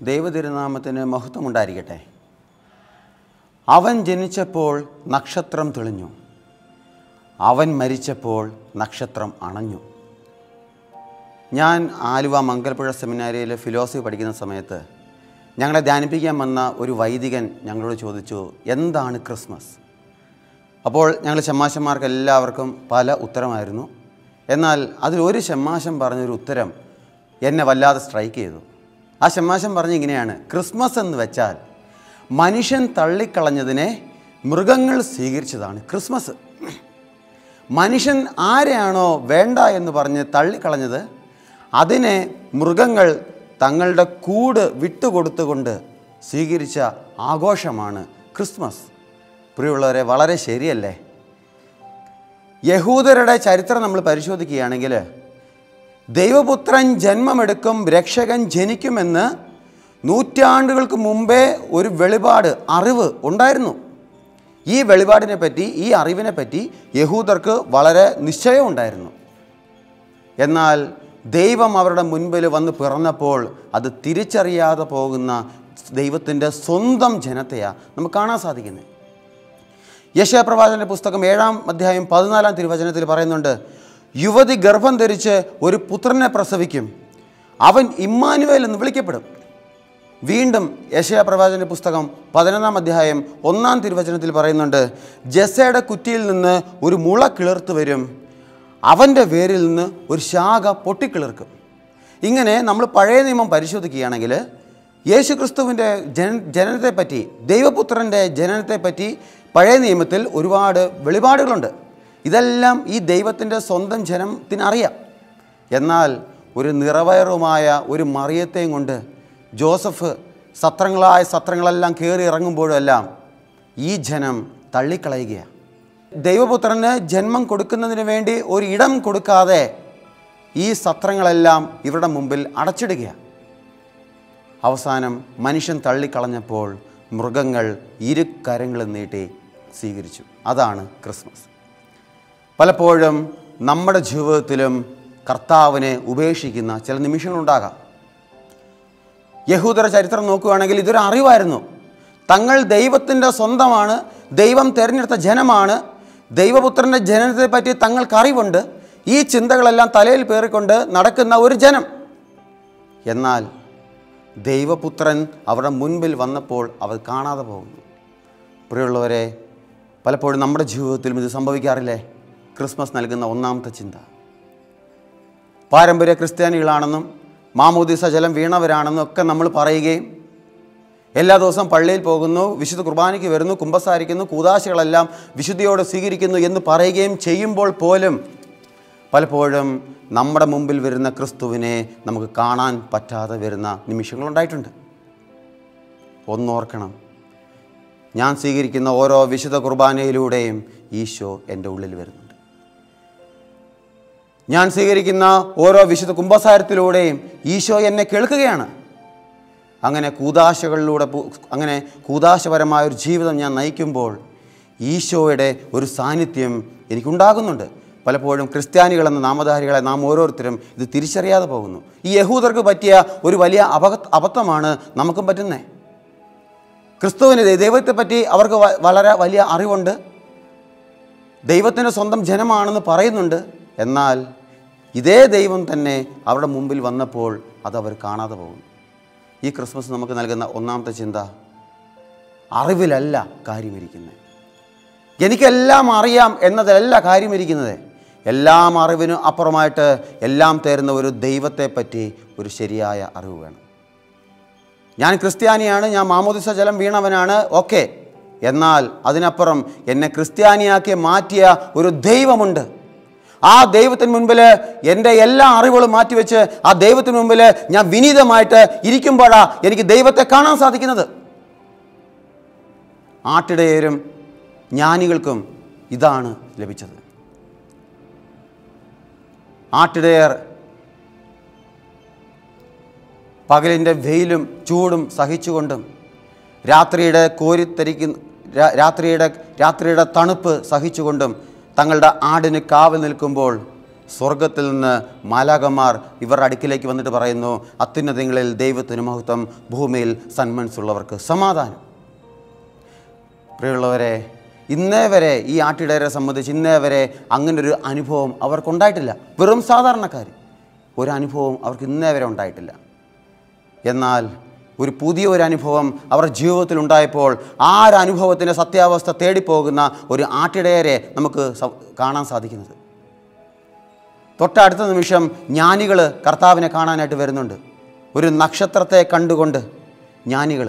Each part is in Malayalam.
ദൈവതിരുനാമത്തിന് മഹത്വമുണ്ടായിരിക്കട്ടെ അവൻ ജനിച്ചപ്പോൾ നക്ഷത്രം തെളിഞ്ഞു അവൻ മരിച്ചപ്പോൾ നക്ഷത്രം അണഞ്ഞു ഞാൻ ആലുവ മംഗലപ്പുഴ സെമിനാരിയിൽ ഫിലോസഫി പഠിക്കുന്ന സമയത്ത് ഞങ്ങളെ ധ്യാനിപ്പിക്കാൻ വന്ന ഒരു വൈദികൻ ഞങ്ങളോട് ചോദിച്ചു എന്താണ് ക്രിസ്മസ് അപ്പോൾ ഞങ്ങൾ ഷമ്മാശന്മാർക്ക് എല്ലാവർക്കും പല ഉത്തരമായിരുന്നു എന്നാൽ അതിലൊരു ഷമ്മാശം പറഞ്ഞൊരു ഉത്തരം എന്നെ വല്ലാതെ സ്ട്രൈക്ക് ചെയ്തു ആ ഷമ്മാശം പറഞ്ഞ ഇങ്ങനെയാണ് ക്രിസ്മസ് എന്ന് വെച്ചാൽ മനുഷ്യൻ തള്ളിക്കളഞ്ഞതിനെ മൃഗങ്ങൾ സ്വീകരിച്ചതാണ് ക്രിസ്മസ് മനുഷ്യൻ ആരെയാണോ വേണ്ട എന്ന് പറഞ്ഞ് തള്ളിക്കളഞ്ഞത് അതിനെ മൃഗങ്ങൾ തങ്ങളുടെ കൂട് വിട്ടുകൊടുത്തുകൊണ്ട് സ്വീകരിച്ച ആഘോഷമാണ് ക്രിസ്മസ് പ്രിയമുള്ളവരെ വളരെ ശരിയല്ലേ യഹൂദരുടെ ചരിത്രം നമ്മൾ പരിശോധിക്കുകയാണെങ്കിൽ ദൈവപുത്രൻ ജന്മമെടുക്കും രക്ഷകൻ ജനിക്കുമെന്ന് നൂറ്റാണ്ടുകൾക്ക് മുമ്പേ ഒരു വെളിപാട് അറിവ് ഉണ്ടായിരുന്നു ഈ വെളിപാടിനെ പറ്റി ഈ അറിവിനെ പറ്റി യഹൂദർക്ക് വളരെ നിശ്ചയമുണ്ടായിരുന്നു എന്നാൽ ദൈവം അവരുടെ മുൻപിൽ വന്ന് പിറന്നപ്പോൾ അത് തിരിച്ചറിയാതെ പോകുന്ന ദൈവത്തിൻ്റെ സ്വന്തം ജനത്തെയാണ് നമുക്ക് കാണാൻ സാധിക്കുന്നത് യശയപ്രവാചൻ്റെ പുസ്തകം ഏഴാം അധ്യായം പതിനാലാം തിരുവചനത്തിൽ പറയുന്നുണ്ട് യുവതി ഗർഭം ധരിച്ച് ഒരു പുത്രനെ പ്രസവിക്കും അവൻ ഇമ്മാനുവേൽ എന്ന് വിളിക്കപ്പെടും വീണ്ടും യശയ പ്രവാചൻ്റെ പുസ്തകം പതിനൊന്നാം അധ്യായം ഒന്നാം തിരുവചനത്തിൽ പറയുന്നുണ്ട് ജസയുടെ കുറ്റിയിൽ നിന്ന് ഒരു മുള കിളിർത്ത് വരും അവൻ്റെ വേരിൽ നിന്ന് ഒരു ശാഖ പൊട്ടിക്കിളിർക്കും ഇങ്ങനെ നമ്മൾ പഴയ നിയമം പരിശോധിക്കുകയാണെങ്കിൽ യേശു ക്രിസ്തുവിൻ്റെ ജന ജനനത്തെപ്പറ്റി ദൈവപുത്രൻ്റെ ജനനത്തെപ്പറ്റി പഴയ നിയമത്തിൽ ഒരുപാട് വെളിപാടുകളുണ്ട് ഇതെല്ലാം ഈ ദൈവത്തിൻ്റെ സ്വന്തം ജനത്തിനറിയാം എന്നാൽ ഒരു നിറവയറുമായ ഒരു മറിയത്തെയും കൊണ്ട് ജോസഫ് സത്രങ്ങളായ സത്രങ്ങളെല്ലാം കയറി ഇറങ്ങുമ്പോഴെല്ലാം ഈ ജനം തള്ളിക്കളയുകയാണ് ദൈവപുത്രന് ജന്മം കൊടുക്കുന്നതിന് വേണ്ടി ഒരു ഇടം കൊടുക്കാതെ ഈ സത്രങ്ങളെല്ലാം ഇവരുടെ മുമ്പിൽ അടച്ചിടുകയാണ് അവസാനം മനുഷ്യൻ തള്ളിക്കളഞ്ഞപ്പോൾ മൃഗങ്ങൾ ഇരു കരങ്ങളും നീട്ടി സ്വീകരിച്ചു അതാണ് ക്രിസ്മസ് പലപ്പോഴും നമ്മുടെ ജീവിതത്തിലും കർത്താവിനെ ഉപേക്ഷിക്കുന്ന ചില നിമിഷങ്ങളുണ്ടാകാം യഹൂദര ചരിത്രം നോക്കുകയാണെങ്കിൽ ഇതൊരു അറിവായിരുന്നു തങ്ങൾ ദൈവത്തിൻ്റെ സ്വന്തമാണ് ദൈവം തിരഞ്ഞെടുത്ത ജനമാണ് ദൈവപുത്രൻ്റെ ജനനത്തെ പറ്റി തങ്ങൾക്ക് അറിവുണ്ട് ഈ ചിന്തകളെല്ലാം തലയിൽ പേറിക്കൊണ്ട് നടക്കുന്ന ഒരു ജനം എന്നാൽ ദൈവപുത്രൻ അവരുടെ മുൻപിൽ വന്നപ്പോൾ അവർ കാണാതെ പോകുന്നു പ്രിയമുള്ളവരെ പലപ്പോഴും നമ്മുടെ ജീവിതത്തിലും ഇത് സംഭവിക്കാറില്ലേ ക്രിസ്മസ് നൽകുന്ന ഒന്നാമത്തെ ചിന്ത പാരമ്പര്യ ക്രിസ്ത്യാനികളാണെന്നും മാമോദിസ ജലം വീണവരാണെന്നും ഒക്കെ നമ്മൾ പറയുകയും എല്ലാ ദിവസവും പള്ളിയിൽ പോകുന്നു വിശുദ്ധ കുർബാനയ്ക്ക് വരുന്നു കുമ്പസാരിക്കുന്നു കൂതാശകളെല്ലാം വിശുദ്ധിയോടെ സ്വീകരിക്കുന്നു എന്ന് പറയുകയും ചെയ്യുമ്പോൾ പോലും പലപ്പോഴും നമ്മുടെ മുമ്പിൽ വരുന്ന ക്രിസ്തുവിനെ നമുക്ക് കാണാൻ പറ്റാതെ വരുന്ന നിമിഷങ്ങളുണ്ടായിട്ടുണ്ട് ഒന്നോർക്കണം ഞാൻ സ്വീകരിക്കുന്ന ഓരോ വിശുദ്ധ കുർബാനയിലൂടെയും ഈശോ എൻ്റെ ഉള്ളിൽ വരുന്നുണ്ട് ഞാൻ സ്വീകരിക്കുന്ന ഓരോ വിശുദ്ധ കുംഭസാരത്തിലൂടെയും ഈശോ എന്നെ കേൾക്കുകയാണ് അങ്ങനെ കൂതാശകളിലൂടെ പു- അങ്ങനെ കൂതാശപരമായ ഒരു ജീവിതം ഞാൻ നയിക്കുമ്പോൾ ഈശോയുടെ ഒരു സാന്നിധ്യം എനിക്കുണ്ടാകുന്നുണ്ട് പലപ്പോഴും ക്രിസ്ത്യാനികൾ എന്ന നാമധാരികളെ നാം ഓരോരുത്തരും ഇത് തിരിച്ചറിയാതെ പോകുന്നു ഈ യഹൂദർക്ക് പറ്റിയ ഒരു വലിയ അപക അബദ്ധമാണ് നമുക്കും പറ്റുന്നത് ക്രിസ്തുവിന് ദൈവത്തെ പറ്റി അവർക്ക് വ- വളരെ വലിയ അറിവുണ്ട് ദൈവത്തിൻ്റെ സ്വന്തം ജനമാണെന്ന് പറയുന്നുണ്ട് എന്നാൽ ഇതേ ദൈവം തന്നെ അവരുടെ മുമ്പിൽ വന്നപ്പോൾ അതവർ കാണാതെ പോകുന്നു ഈ ക്രിസ്മസ് നമുക്ക് നൽകുന്ന ഒന്നാമത്തെ ചിന്ത അറിവിലല്ല കാര്യമിരിക്കുന്നത് എനിക്കെല്ലാം അറിയാം എന്നതിലല്ല കാര്യമിരിക്കുന്നത് എല്ലാം അറിവിനും അപ്പുറമായിട്ട് എല്ലാം തരുന്ന ഒരു ദൈവത്തെ പറ്റി ഒരു ശരിയായ അറിവ് വേണം ഞാൻ ക്രിസ്ത്യാനിയാണ് ഞാൻ മാമോദിസ ജലം വീണവനാണ് ഓക്കെ എന്നാൽ അതിനപ്പുറം എന്നെ ക്രിസ്ത്യാനിയാക്കി മാറ്റിയ ഒരു ദൈവമുണ്ട് ആ ദൈവത്തിന് മുൻപിൽ എൻ്റെ എല്ലാ അറിവുകളും മാറ്റിവെച്ച് ആ ദൈവത്തിന് മുമ്പിൽ ഞാൻ വിനീതമായിട്ട് ഇരിക്കുമ്പോഴാണ് എനിക്ക് ദൈവത്തെ കാണാൻ സാധിക്കുന്നത് ആട്ടിടയരും ജ്ഞാനികൾക്കും ഇതാണ് ലഭിച്ചത് ആട്ടിടയർ പകലിൻ്റെ വെയിലും ചൂടും സഹിച്ചുകൊണ്ടും രാത്രിയുടെ കോരിത്തരിക്കുന്ന രാ- രാത്രിയുടെ രാത്രിയുടെ തണുപ്പ് സഹിച്ചുകൊണ്ടും തങ്ങളുടെ ആടിന് കാവൽ നിൽക്കുമ്പോൾ സ്വർഗത്തിൽ നിന്ന് മാലാകന്മാർ ഇവരുടെ അടുക്കിലേക്ക് വന്നിട്ട് പറയുന്നു അത്യുന്നതങ്ങളിൽ ദൈവത്തിന് മഹത്വം ഭൂമിയിൽ സന്മനസ്സുള്ളവർക്ക് സമാധാനം പ്രിയമുള്ളവരെ ഇന്നേ വരെ ഈ ആട്ടിടയരെ സംബന്ധിച്ച് ഇന്നേ വരെ അങ്ങനൊരു അനുഭവം അവർക്കുണ്ടായിട്ടില്ല വെറും സാധാരണക്കാർ ഒരു അനുഭവം അവർക്ക് ഇന്നേ വരെ ഉണ്ടായിട്ടില്ല എന്നാൽ ഒരു പുതിയ ഒരു അനുഭവം അവരുടെ ജീവിതത്തിൽ ഉണ്ടായപ്പോൾ ആ ഒരു അനുഭവത്തിൻ്റെ സത്യാവസ്ഥ തേടിപ്പോകുന്ന ഒരു ആട്ടിടയരെ നമുക്ക് സ- കാണാൻ സാധിക്കുന്നത് തൊട്ടടുത്ത നിമിഷം ജ്ഞാനികൾ കർത്താവിനെ കാണാനായിട്ട് വരുന്നുണ്ട് ഒരു നക്ഷത്രത്തെ കണ്ടുകൊണ്ട് ജ്ഞാനികൾ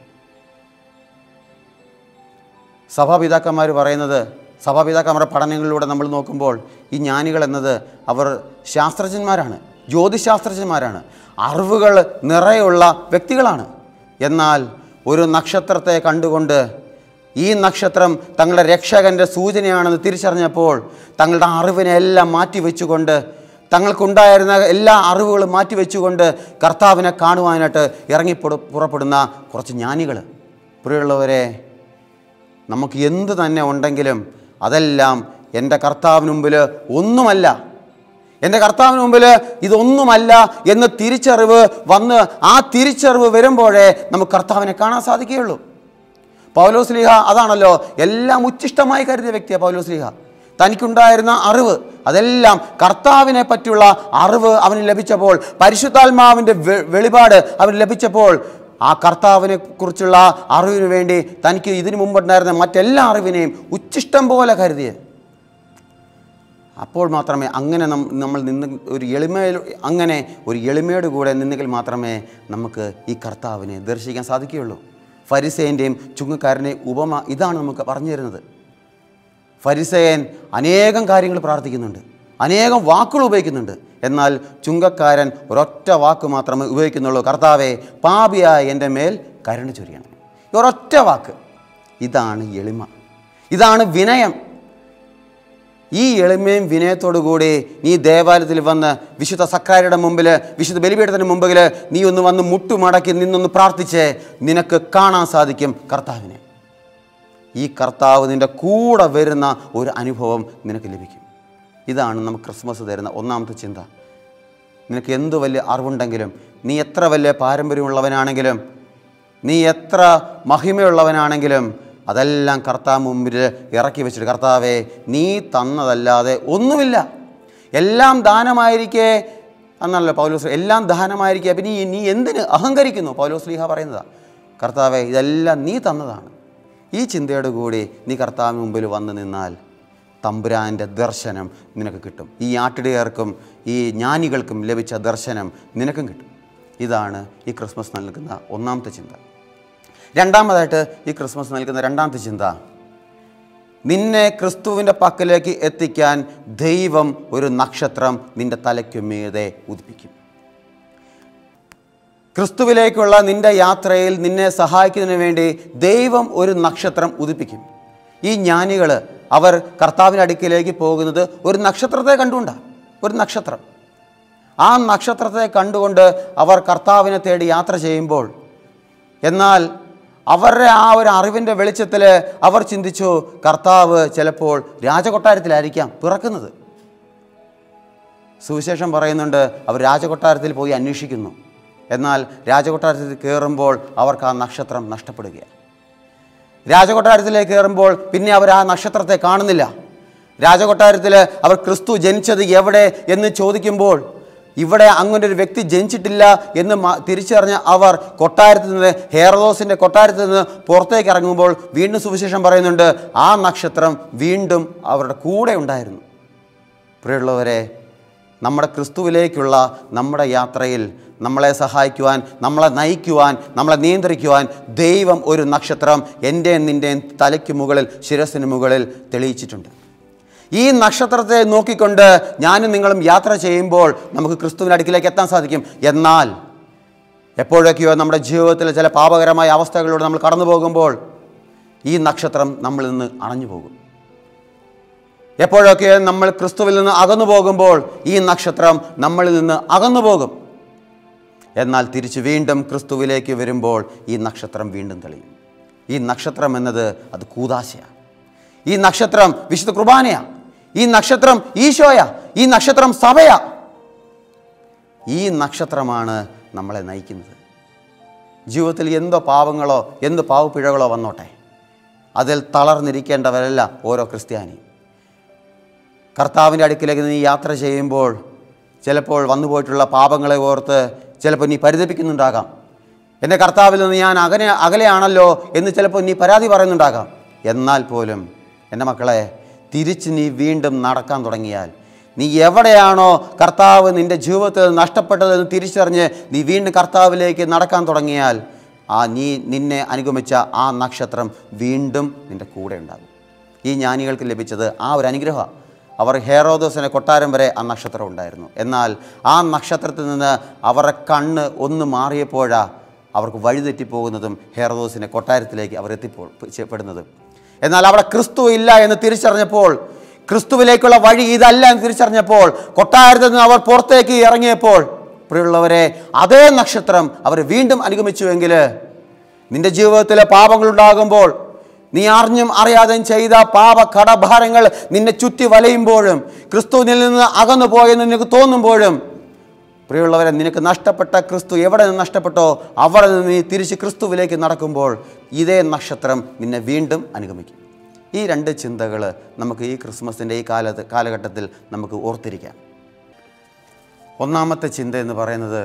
സഭാപിതാക്കന്മാർ പറയുന്നത് സഭാപിതാക്കന്മാരുടെ പഠനങ്ങളിലൂടെ നമ്മൾ നോക്കുമ്പോൾ ഈ ജ്ഞാനികൾ എന്നത് അവർ ശാസ്ത്രജ്ഞന്മാരാണ് ജ്യോതിശാസ്ത്രജ്ഞന്മാരാണ് അറിവുകൾ നിറയുള്ള വ്യക്തികളാണ് എന്നാൽ ഒരു നക്ഷത്രത്തെ കണ്ടുകൊണ്ട് ഈ നക്ഷത്രം തങ്ങളുടെ രക്ഷകൻ്റെ സൂചനയാണെന്ന് തിരിച്ചറിഞ്ഞപ്പോൾ തങ്ങളുടെ അറിവിനെ എല്ലാം മാറ്റിവെച്ചുകൊണ്ട് തങ്ങൾക്കുണ്ടായിരുന്ന എല്ലാ അറിവുകളും മാറ്റിവെച്ചുകൊണ്ട് കർത്താവിനെ കാണുവാനായിട്ട് ഇറങ്ങി പുറ- പുറപ്പെടുന്ന കുറച്ച് ജ്ഞാനികൾ പ്രിയമുള്ളവരെ നമുക്ക് എന്ത് തന്നെ ഉണ്ടെങ്കിലും അതെല്ലാം എൻ്റെ കർത്താവിന് മുമ്പിൽ ഒന്നുമല്ല എൻ്റെ കർത്താവിന് മുമ്പിൽ ഇതൊന്നുമല്ല എന്ന് തിരിച്ചറിവ് വന്ന് ആ തിരിച്ചറിവ് വരുമ്പോഴേ നമുക്ക് കർത്താവിനെ കാണാൻ സാധിക്കുകയുള്ളൂ പൗലോസ്ലിഹ അതാണല്ലോ എല്ലാം ഉച്ചിഷ്ടമായി കരുതിയ വ്യക്തിയാണ് പൗലോസ്ലിഹ തനിക്കുണ്ടായിരുന്ന അറിവ് അതെല്ലാം കർത്താവിനെ പറ്റിയുള്ള അറിവ് അവന് ലഭിച്ചപ്പോൾ പരിശുദ്ധാത്മാവിൻ്റെ വെ- വെളിപാട് അവന് ലഭിച്ചപ്പോൾ ആ കർത്താവിനെ കുറിച്ചുള്ള അറിവിന് വേണ്ടി തനിക്ക് ഇതിനു മുമ്പുണ്ടായിരുന്ന മറ്റെല്ലാ അറിവിനെയും ഉച്ചിഷ്ടം പോലെ കരുതിയത് അപ്പോൾ മാത്രമേ അങ്ങനെ നം- നമ്മൾ നിന്ന് ഒരു എളിമയിൽ അങ്ങനെ ഒരു എളിമയോട് കൂടെ നിന്നെങ്കിൽ മാത്രമേ നമുക്ക് ഈ കർത്താവിനെ ദർശിക്കാൻ സാധിക്കുകയുള്ളൂ ഫരിസേൻ്റെയും ചുങ്കക്കാരൻ്റെയും ഉപമ ഇതാണ് നമുക്ക് പറഞ്ഞു തരുന്നത് ഫരിസയൻ അനേകം കാര്യങ്ങൾ പ്രാർത്ഥിക്കുന്നുണ്ട് അനേകം വാക്കുകൾ ഉപയോഗിക്കുന്നുണ്ട് എന്നാൽ ചുങ്കക്കാരൻ ഒരൊറ്റ വാക്ക് മാത്രമേ ഉപയോഗിക്കുന്നുള്ളൂ കർത്താവെ പാപിയായ എൻ്റെ മേൽ കരുണ ചൊരിയണം ഈ ഒരൊറ്റ വാക്ക് ഇതാണ് എളിമ ഇതാണ് വിനയം ഈ എളിമയും വിനയത്തോടു കൂടി നീ ദേവാലയത്തിൽ വന്ന് വിശുദ്ധ സക്രാരിയുടെ മുമ്പിൽ വിശുദ്ധ ബലിപീഠത്തിന് മുമ്പിൽ നീ ഒന്ന് വന്ന് മുട്ടുമടക്കി നിന്നൊന്ന് പ്രാർത്ഥിച്ച് നിനക്ക് കാണാൻ സാധിക്കും കർത്താവിനെ ഈ കർത്താവ് നിൻ്റെ കൂടെ വരുന്ന ഒരു അനുഭവം നിനക്ക് ലഭിക്കും ഇതാണ് നമുക്ക് ക്രിസ്മസ് തരുന്ന ഒന്നാമത്തെ ചിന്ത നിനക്ക് എന്ത് വലിയ അറിവുണ്ടെങ്കിലും നീ എത്ര വലിയ പാരമ്പര്യമുള്ളവനാണെങ്കിലും നീ എത്ര മഹിമയുള്ളവനാണെങ്കിലും അതെല്ലാം കർത്താവ് മുമ്പിൽ ഇറക്കി വെച്ചിട്ട് കർത്താവെ നീ തന്നതല്ലാതെ ഒന്നുമില്ല എല്ലാം ദാനമായിരിക്കെ എന്നല്ലോ പൗലോസ് എല്ലാം ദാനമായിരിക്കെ പിന്നെ നീ നീ എന്തിന് അഹങ്കരിക്കുന്നു പൗലോസ് ലീഹ പറയുന്നതാണ് കർത്താവെ ഇതെല്ലാം നീ തന്നതാണ് ഈ ചിന്തയോട് കൂടി നീ കർത്താവിന് മുമ്പിൽ വന്ന് നിന്നാൽ തമ്പുരാൻ്റെ ദർശനം നിനക്ക് കിട്ടും ഈ ആട്ടിടയർക്കും ഈ ജ്ഞാനികൾക്കും ലഭിച്ച ദർശനം നിനക്കും കിട്ടും ഇതാണ് ഈ ക്രിസ്മസ് നൽകുന്ന ഒന്നാമത്തെ ചിന്ത രണ്ടാമതായിട്ട് ഈ ക്രിസ്മസ് നൽകുന്ന രണ്ടാമത്തെ ചിന്ത നിന്നെ ക്രിസ്തുവിൻ്റെ പക്കലേക്ക് എത്തിക്കാൻ ദൈവം ഒരു നക്ഷത്രം നിന്റെ തലയ്ക്കു മീതെ ഉദിപ്പിക്കും ക്രിസ്തുവിലേക്കുള്ള നിന്റെ യാത്രയിൽ നിന്നെ സഹായിക്കുന്നതിന് വേണ്ടി ദൈവം ഒരു നക്ഷത്രം ഉദിപ്പിക്കും ഈ ജ്ഞാനികൾ അവർ കർത്താവിൻ്റെ അടുക്കിലേക്ക് പോകുന്നത് ഒരു നക്ഷത്രത്തെ കണ്ടുകൊണ്ടാണ് ഒരു നക്ഷത്രം ആ നക്ഷത്രത്തെ കണ്ടുകൊണ്ട് അവർ കർത്താവിനെ തേടി യാത്ര ചെയ്യുമ്പോൾ എന്നാൽ അവരുടെ ആ ഒരു അറിവിൻ്റെ വെളിച്ചത്തിൽ അവർ ചിന്തിച്ചു കർത്താവ് ചിലപ്പോൾ രാജകൊട്ടാരത്തിലായിരിക്കാം പിറക്കുന്നത് സുവിശേഷം പറയുന്നുണ്ട് അവർ രാജകൊട്ടാരത്തിൽ പോയി അന്വേഷിക്കുന്നു എന്നാൽ രാജകൊട്ടാരത്തിൽ കയറുമ്പോൾ അവർക്ക് ആ നക്ഷത്രം നഷ്ടപ്പെടുകയാണ് രാജകൊട്ടാരത്തിലേക്ക് കയറുമ്പോൾ പിന്നെ അവർ ആ നക്ഷത്രത്തെ കാണുന്നില്ല രാജകൊട്ടാരത്തിൽ അവർ ക്രിസ്തു ജനിച്ചത് എവിടെ എന്ന് ചോദിക്കുമ്പോൾ ഇവിടെ അങ്ങനെ ഒരു വ്യക്തി ജനിച്ചിട്ടില്ല എന്ന് മ- തിരിച്ചറിഞ്ഞ അവർ കൊട്ടാരത്തിൽ നിന്ന് ഹേറദോസിൻ്റെ കൊട്ടാരത്തിൽ നിന്ന് പുറത്തേക്ക് ഇറങ്ങുമ്പോൾ വീണ്ടും സുവിശേഷം പറയുന്നുണ്ട് ആ നക്ഷത്രം വീണ്ടും അവരുടെ കൂടെ ഉണ്ടായിരുന്നു പ്രിയമുള്ളവരെ നമ്മുടെ ക്രിസ്തുവിലേക്കുള്ള നമ്മുടെ യാത്രയിൽ നമ്മളെ സഹായിക്കുവാൻ നമ്മളെ നയിക്കുവാൻ നമ്മളെ നിയന്ത്രിക്കുവാൻ ദൈവം ഒരു നക്ഷത്രം എൻ്റെയും നിൻ്റെയും തലയ്ക്ക് മുകളിൽ ശിരസിന് മുകളിൽ തെളിയിച്ചിട്ടുണ്ട് ഈ നക്ഷത്രത്തെ നോക്കിക്കൊണ്ട് ഞാനും നിങ്ങളും യാത്ര ചെയ്യുമ്പോൾ നമുക്ക് ക്രിസ്തുവിൻ്റെ അടുക്കിലേക്ക് എത്താൻ സാധിക്കും എന്നാൽ എപ്പോഴൊക്കെയോ നമ്മുടെ ജീവിതത്തിൽ ചില പാപകരമായ അവസ്ഥകളിലൂടെ നമ്മൾ കടന്നു പോകുമ്പോൾ ഈ നക്ഷത്രം നമ്മളിൽ നിന്ന് അണഞ്ഞു പോകും എപ്പോഴൊക്കെ നമ്മൾ ക്രിസ്തുവിൽ നിന്ന് അകന്നു പോകുമ്പോൾ ഈ നക്ഷത്രം നമ്മളിൽ നിന്ന് അകന്നു പോകും എന്നാൽ തിരിച്ച് വീണ്ടും ക്രിസ്തുവിലേക്ക് വരുമ്പോൾ ഈ നക്ഷത്രം വീണ്ടും തെളിയും ഈ നക്ഷത്രം എന്നത് അത് കൂതാശയാണ് ഈ നക്ഷത്രം വിശുദ്ധ കുർബാനയാണ് ഈ നക്ഷത്രം ഈശോയാ ഈ നക്ഷത്രം സഭയാ ഈ നക്ഷത്രമാണ് നമ്മളെ നയിക്കുന്നത് ജീവിതത്തിൽ എന്തോ പാവങ്ങളോ എന്ത് പാവപ്പിഴകളോ വന്നോട്ടെ അതിൽ തളർന്നിരിക്കേണ്ടവരല്ല ഓരോ ക്രിസ്ത്യാനിയും കർത്താവിൻ്റെ അടുക്കിലേക്ക് നീ യാത്ര ചെയ്യുമ്പോൾ ചിലപ്പോൾ വന്നു പോയിട്ടുള്ള പാപങ്ങളെ ഓർത്ത് ചിലപ്പോൾ നീ പരിതപിക്കുന്നുണ്ടാകാം എൻ്റെ കർത്താവിൽ നിന്ന് ഞാൻ അകലെ അകലെയാണല്ലോ എന്ന് ചിലപ്പോൾ നീ പരാതി പറയുന്നുണ്ടാകാം എന്നാൽ പോലും എൻ്റെ മക്കളെ തിരിച്ച് നീ വീണ്ടും നടക്കാൻ തുടങ്ങിയാൽ നീ എവിടെയാണോ കർത്താവ് നിൻ്റെ ജീവിതത്തിൽ നഷ്ടപ്പെട്ടതെന്ന് തിരിച്ചറിഞ്ഞ് നീ വീണ്ടും കർത്താവിലേക്ക് നടക്കാൻ തുടങ്ങിയാൽ ആ നീ നിന്നെ അനുഗമിച്ച ആ നക്ഷത്രം വീണ്ടും നിൻ്റെ കൂടെ ഉണ്ടാകും ഈ ജ്ഞാനികൾക്ക് ലഭിച്ചത് ആ ഒരു അനുഗ്രഹമാണ് അവർ ഹേറോദോസിനെ കൊട്ടാരം വരെ ആ നക്ഷത്രം ഉണ്ടായിരുന്നു എന്നാൽ ആ നക്ഷത്രത്തിൽ നിന്ന് അവരുടെ കണ്ണ് ഒന്ന് മാറിയപ്പോഴാ അവർക്ക് വഴിതെറ്റിപ്പോകുന്നതും ഹേറോദോസിനെ കൊട്ടാരത്തിലേക്ക് അവർ എത്തിപ്പോ പെടുന്നതും എന്നാൽ അവിടെ ക്രിസ്തു ഇല്ല എന്ന് തിരിച്ചറിഞ്ഞപ്പോൾ ക്രിസ്തുവിലേക്കുള്ള വഴി ഇതല്ല എന്ന് തിരിച്ചറിഞ്ഞപ്പോൾ കൊട്ടാരത്തിൽ നിന്ന് അവർ പുറത്തേക്ക് ഇറങ്ങിയപ്പോൾ പ്രിയമുള്ളവരെ അതേ നക്ഷത്രം അവർ വീണ്ടും അനുഗമിച്ചുവെങ്കിൽ നിന്റെ ജീവിതത്തിലെ പാപങ്ങളുണ്ടാകുമ്പോൾ നീ അറിഞ്ഞും അറിയാതെയും ചെയ്ത പാപ കടഭാരങ്ങൾ നിന്നെ ചുറ്റി വലയുമ്പോഴും ക്രിസ്തുവിനിൽ നിന്ന് അകന്നു പോയെന്ന് നിനക്ക് തോന്നുമ്പോഴും പ്രിയമുള്ളവരെ നിനക്ക് നഷ്ടപ്പെട്ട ക്രിസ്തു എവിടെ നിന്ന് നഷ്ടപ്പെട്ടോ അവിടെ നിന്ന് നീ തിരിച്ച് ക്രിസ്തുവിലേക്ക് നടക്കുമ്പോൾ ഇതേ നക്ഷത്രം നിന്നെ വീണ്ടും അനുഗമിക്കും ഈ രണ്ട് ചിന്തകൾ നമുക്ക് ഈ ക്രിസ്മസിൻ്റെ ഈ കാലത്ത് കാലഘട്ടത്തിൽ നമുക്ക് ഓർത്തിരിക്കാം ഒന്നാമത്തെ ചിന്ത എന്ന് പറയുന്നത്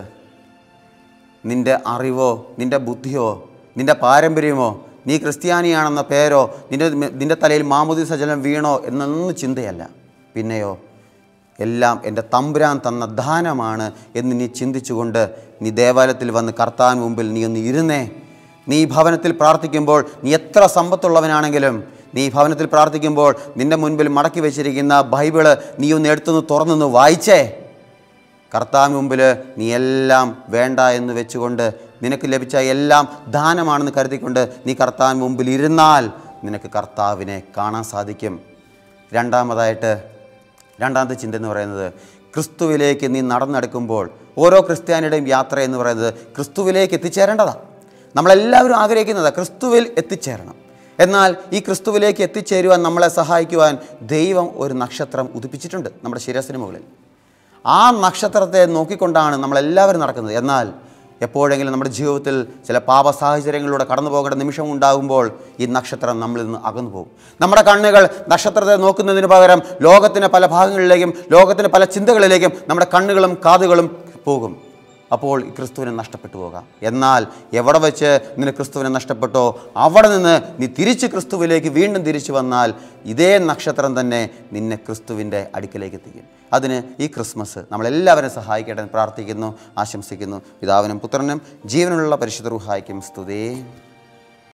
നിൻ്റെ അറിവോ നിൻ്റെ ബുദ്ധിയോ നിൻ്റെ പാരമ്പര്യമോ നീ ക്രിസ്ത്യാനിയാണെന്ന പേരോ നിൻ്റെ നിൻ്റെ തലയിൽ മാമുദി സജലം വീണോ എന്നൊന്നും ചിന്തയല്ല പിന്നെയോ എല്ലാം എൻ്റെ തമ്പുരാൻ തന്ന ദാനമാണ് എന്ന് നീ ചിന്തിച്ചുകൊണ്ട് നീ ദേവാലയത്തിൽ വന്ന് കർത്താൻ മുമ്പിൽ നീ ഒന്ന് ഇരുന്നേ നീ ഈ ഭവനത്തിൽ പ്രാർത്ഥിക്കുമ്പോൾ നീ എത്ര സമ്പത്തുള്ളവനാണെങ്കിലും നീ ഈ ഭവനത്തിൽ പ്രാർത്ഥിക്കുമ്പോൾ നിൻ്റെ മുൻപിൽ മടക്കി വെച്ചിരിക്കുന്ന ബൈബിള് നീ ഒന്ന് എടുത്തൊന്ന് തുറന്നൊന്ന് വായിച്ചേ കർത്താവ് മുമ്പിൽ നീ എല്ലാം വേണ്ട എന്ന് വെച്ചുകൊണ്ട് നിനക്ക് ലഭിച്ച എല്ലാം ദാനമാണെന്ന് കരുതിക്കൊണ്ട് നീ കർത്താവ് മുമ്പിൽ ഇരുന്നാൽ നിനക്ക് കർത്താവിനെ കാണാൻ സാധിക്കും രണ്ടാമതായിട്ട് രണ്ടാമത്തെ ചിന്ത എന്ന് പറയുന്നത് ക്രിസ്തുവിലേക്ക് നീ നടന്നെടുക്കുമ്പോൾ ഓരോ ക്രിസ്ത്യാനിയുടെയും യാത്ര എന്ന് പറയുന്നത് ക്രിസ്തുവിലേക്ക് എത്തിച്ചേരേണ്ടതാണ് നമ്മളെല്ലാവരും ആഗ്രഹിക്കുന്നത് ക്രിസ്തുവിൽ എത്തിച്ചേരണം എന്നാൽ ഈ ക്രിസ്തുവിലേക്ക് എത്തിച്ചേരുവാൻ നമ്മളെ സഹായിക്കുവാൻ ദൈവം ഒരു നക്ഷത്രം ഉദിപ്പിച്ചിട്ടുണ്ട് നമ്മുടെ ശിരസിന് മുകളിൽ ആ നക്ഷത്രത്തെ നോക്കിക്കൊണ്ടാണ് നമ്മളെല്ലാവരും നടക്കുന്നത് എന്നാൽ എപ്പോഴെങ്കിലും നമ്മുടെ ജീവിതത്തിൽ ചില പാപ സാഹചര്യങ്ങളിലൂടെ കടന്നു പോകേണ്ട നിമിഷം ഉണ്ടാകുമ്പോൾ ഈ നക്ഷത്രം നമ്മളിൽ നിന്ന് അകന്നു പോകും നമ്മുടെ കണ്ണുകൾ നക്ഷത്രത്തെ നോക്കുന്നതിന് പകരം ലോകത്തിൻ്റെ പല ഭാഗങ്ങളിലേക്കും ലോകത്തിൻ്റെ പല ചിന്തകളിലേക്കും നമ്മുടെ കണ്ണുകളും കാതുകളും പോകും അപ്പോൾ ഈ ക്രിസ്തുവിനെ നഷ്ടപ്പെട്ടു പോകാം എന്നാൽ എവിടെ വെച്ച് നിനക്ക് ക്രിസ്തുവിനെ നഷ്ടപ്പെട്ടോ അവിടെ നിന്ന് നീ തിരിച്ച് ക്രിസ്തുവിലേക്ക് വീണ്ടും തിരിച്ചു വന്നാൽ ഇതേ നക്ഷത്രം തന്നെ നിന്നെ ക്രിസ്തുവിൻ്റെ അടുക്കിലേക്ക് എത്തിക്കും അതിന് ഈ ക്രിസ്മസ് നമ്മളെല്ലാവരും സഹായിക്കട്ടെ എന്ന് പ്രാർത്ഥിക്കുന്നു ആശംസിക്കുന്നു പിതാവിനും പുത്രനും ജീവനുള്ള പരിശുദ്ധ റുഹായിക്കും സ്തുതേ